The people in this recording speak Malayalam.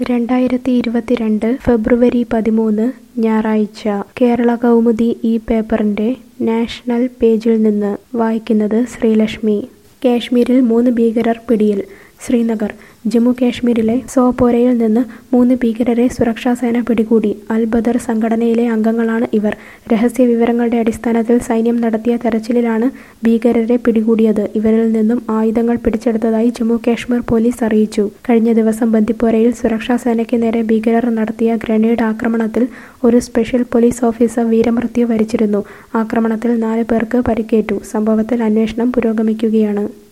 രണ്ടായിരത്തി ഇരുപത്തിരണ്ട് ഫെബ്രുവരി പതിമൂന്ന് ഞായറാഴ്ച കേരള കൗമുദി ഈ പേപ്പറിന്റെ നാഷണൽ പേജിൽ നിന്ന് വായിക്കുന്നത് ശ്രീലക്ഷ്മി കാശ്മീരിൽ മൂന്ന് ഭീകരർ പിടിയിൽ ശ്രീനഗർ ജമ്മു കാശ്മീരിലെ സോപോരയിൽ നിന്ന് മൂന്ന് ഭീകരരെ സുരക്ഷാസേന പിടികൂടി അൽ ബദർ സംഘടനയിലെ അംഗങ്ങളാണ് ഇവർ രഹസ്യ വിവരങ്ങളുടെ അടിസ്ഥാനത്തിൽ സൈന്യം നടത്തിയ തെരച്ചിലിലാണ് ഭീകരരെ പിടികൂടിയത് ഇവരിൽ നിന്നും ആയുധങ്ങൾ പിടിച്ചെടുത്തതായി ജമ്മു കാശ്മീർ പോലീസ് അറിയിച്ചു കഴിഞ്ഞ ദിവസം ബന്ദിപ്പോരയിൽ സുരക്ഷാസേനയ്ക്ക് നേരെ ഭീകരർ നടത്തിയ ഗ്രനേഡ് ആക്രമണത്തിൽ ഒരു സ്പെഷ്യൽ പോലീസ് ഓഫീസർ വീരമൃത്യു വരിച്ചിരുന്നു ആക്രമണത്തിൽ നാല് പേർക്ക് പരിക്കേറ്റു സംഭവത്തിൽ അന്വേഷണം പുരോഗമിക്കുകയാണ്